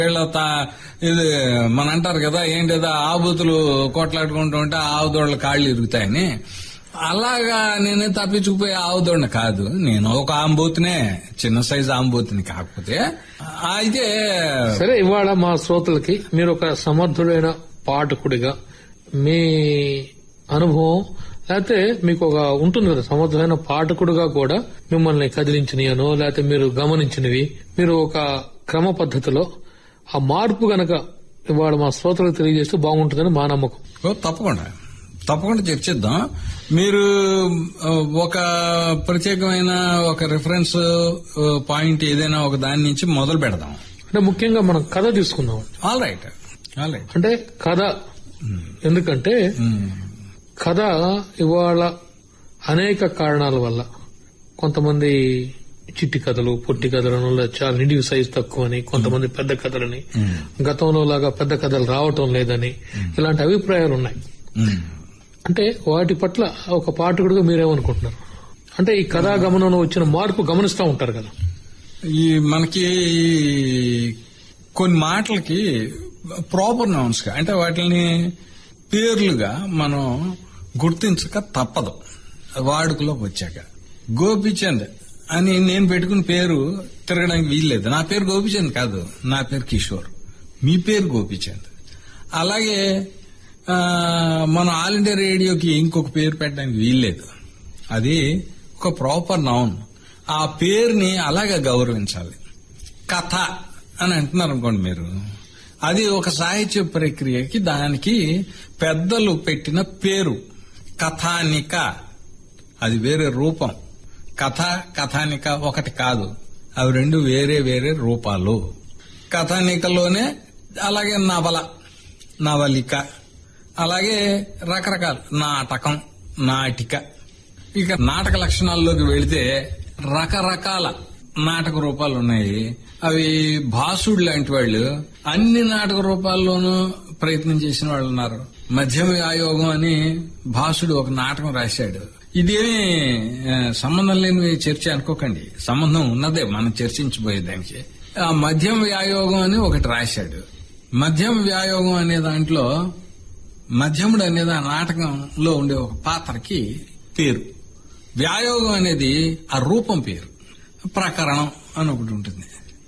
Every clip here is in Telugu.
వీళ్ళ తా- ఇది మన అంటారు కదా ఏంటిదో ఆబూతులు కొట్లాడుకుంటూ ఉంటే ఆవుదోళ్ళ కాళ్ళు ఇరుగుతాయని అలాగా నేను తప్పించుకుపోయే ఆవుదోడిని కాదు నేను ఒక ఆంబూతినే చిన్న సైజు ఆంబూతిని కాకపోతే అయితే సరే ఇవాళ మా శ్రోతలకి మీరు ఒక సమర్థుడైన పాఠకుడిగా మీ అనుభవం లేకపోతే మీకు ఒక ఉంటుంది కదా సమర్థమైన పాఠకుడుగా కూడా మిమ్మల్ని కదిలించినయనో లేకపోతే మీరు గమనించినవి మీరు ఒక క్రమ పద్ధతిలో ఆ మార్పు గనక ఇవాళ మా శ్రోతలకు తెలియజేస్తే బాగుంటుందని మా నమ్మకం ఓ, తప్పకుండా తప్పకుండా చర్చిద్దాం మీరు ఆ, ఒక ప్రత్యేకమైన ఒక రిఫరెన్స్ ఆ, పాయింట్ ఏదైనా ఒక దాని నుంచి మొదలు పెడదాం అంటే ముఖ్యంగా మనం కథ తీసుకుందాం ఆల్ రైట్ ఆల్ రైట్ అంటే కథ ఎందుకంటే కథ ఇవాళ అనేక కారణాల వల్ల కొంతమంది చిట్టి కథలు పొట్టి కథలను లేదా చాలా నిడివి సైజ్ తక్కువ అని కొంతమంది పెద్ద కథలని గతంలో లాగా పెద్ద కథలు రావటం లేదని ఇలాంటి అభిప్రాయాలు ఉన్నాయి అంటే వాటి పట్ల ఒక పాఠకుడిగా మీరేమనుకుంటున్నారు అంటే ఈ కథా గమనంలో వచ్చిన మార్పు గమనిస్తూ ఉంటారు కదా ఈ మనకి కొన్ని మాటలకి ప్రాపర్ నౌన్స్ గా అంటే వాటిని పేర్లుగా మనం గుర్తించక తప్పదు వాడుకలోకి వచ్చాక గోపిచంద్ అని నేను పెట్టుకున్న పేరు తిరగడానికి వీల్లేదు నా పేరు గోపిచంద్ కాదు నా పేరు కిషోర్ మీ పేరు గోపిచంద్ అలాగే ఆ, మన ఆల్ ఇండియా రేడియోకి ఇంకొక పేరు పెట్టడానికి వీల్లేదు అది ఒక ప్రాపర్ నౌన్ ఆ పేరుని అలాగే గౌరవించాలి కథ అని అంటున్నారు అనుకోండి మీరు అది ఒక సాహిత్య ప్రక్రియకి దానికి పెద్దలు పెట్టిన పేరు కథానిక అది వేరే రూపం కథ కథానిక ఒకటి కాదు అవి రెండు వేరే వేరే రూపాలు కథానికలోనే అలాగే నవల నవలిక అలాగే రకరకాల నాటకం నాటిక ఇక నాటక లక్షణాల్లోకి వెళితే రకరకాల నాటక రూపాలు ఉన్నాయి అవి భాసుడు లాంటి వాళ్ళు అన్ని నాటక రూపాల్లోనూ ప్రయత్నం చేసిన వాళ్ళు ఉన్నారు మధ్య ఆయోగం అని భాసుడు ఒక నాటకం రాశాడు ఇదేమి ఆ, సంబంధం లేని చర్చ అనుకోకండి సంబంధం ఉన్నదే మనం చర్చించబోయేదానికి ఆ మధ్యం వ్యాయోగం అని ఒకటి రాశాడు మధ్యం వ్యాయోగం అనే దాంట్లో మధ్యముడు అనేది ఆ నాటకంలో ఉండే ఒక పాత్రకి పేరు వ్యాయోగం అనేది ఆ రూపం పేరు ప్రకరణం అని ఒకటి ఉంటుంది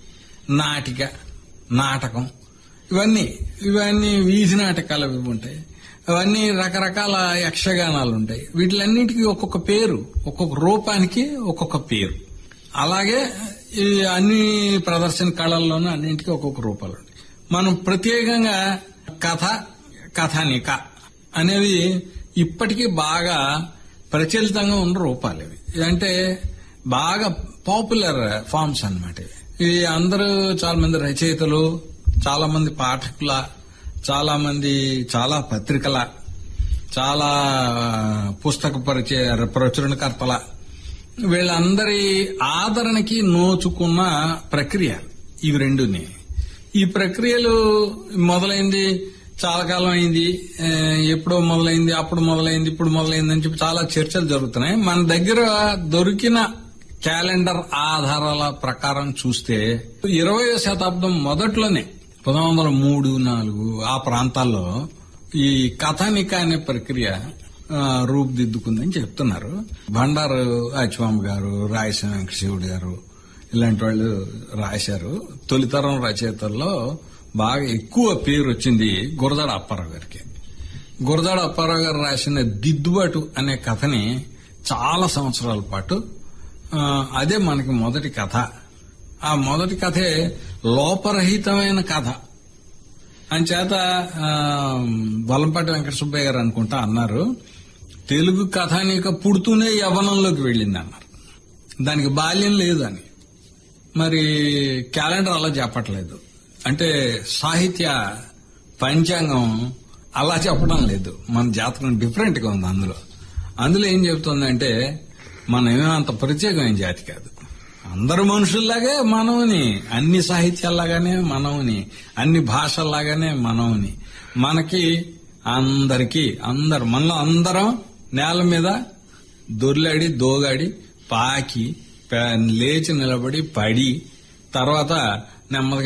నాటిక నాటకం ఇవన్నీ ఇవన్నీ వీధి నాటకాలు అవి ఉంటాయి అవన్నీ రకరకాల యక్షగానాలు ఉంటాయి వీటిలన్నిటికీ ఒక్కొక్క పేరు ఒక్కొక్క రూపానికి ఒక్కొక్క పేరు అలాగే ఈ అన్ని ప్రదర్శన కళల్లోనూ అన్నింటికి ఒక్కొక్క రూపాలు ఉంటాయి మనం ప్రత్యేకంగా కథ కథానిక అనేవి ఇప్పటికీ బాగా ప్రచలితంగా ఉన్న రూపాలు ఇవి అంటే బాగా పాపులర్ ఫార్మ్స్ అన్నమాట ఇవి ఇవి అందరూ చాలా మంది రచయితలు చాలా మంది పాఠకుల చాలా మంది చాలా పత్రికల చాలా పుస్తక పరిచయ ప్రచురణకర్తల వీళ్ళందరి ఆదరణకి నోచుకున్న ప్రక్రియ ఇవి రెండుని ఈ ప్రక్రియలు మొదలైంది చాలా కాలం అయింది ఆ, ఎప్పుడో మొదలైంది అప్పుడు మొదలైంది ఇప్పుడు మొదలైంది అని చెప్పి చాలా చర్చలు జరుగుతున్నాయి మన దగ్గర దొరికిన క్యాలెండర్ ఆధారాల ప్రకారం చూస్తే ఇరవై శతాబ్దం మొదట్లోనే పంతొమ్మిది వందల మూడు నాలుగు ఆ ప్రాంతాల్లో ఈ కథానిక అనే ప్రక్రియ ఆ, రూపుదిద్దుకుందని చెప్తున్నారు బండారు అచ్వామ్ గారు రాయసిన వెంకటశివుడు గారు ఇలాంటి వాళ్ళు రాశారు తొలితరం రచయితల్లో బాగా ఎక్కువ పేరు వచ్చింది గురదాడ అప్పారావు గారికి గురదాడ అప్పారావు గారు రాసిన దిద్దుబాటు అనే కథని చాలా సంవత్సరాల పాటు ఆ, అదే మనకి మొదటి కథ ఆ మొదటి కథే లోపరహితమైన కథ అంచేత ఆ, వలంపాటి వెంకట సుబ్బయ్య గారు అనుకుంటా అన్నారు తెలుగు కథానిక పుడుతూనే యవనంలోకి వెళ్ళింది అన్నారు దానికి బాల్యం లేదు అని మరి క్యాలెండర్ అలా చెప్పట్లేదు అంటే సాహిత్య పంచాంగం అలా చెప్పడం లేదు మన జాతకం డిఫరెంట్ గా ఉంది అందులో అందులో ఏం చెప్తుందంటే మనం ఏమీ అంత ప్రత్యేకమైన జాతి కాదు అందరు మనుషుల్లాగే మనవుని అన్ని సాహిత్యాల్లాగానే మనవుని అన్ని భాషల్లాగానే మనవుని మనకి అందరికీ అందరు మనలో అందరం నేల మీద దొర్లాడి దోగాడి పాకి ప- లేచి నిలబడి పడి తర్వాత నెమ్మదిగా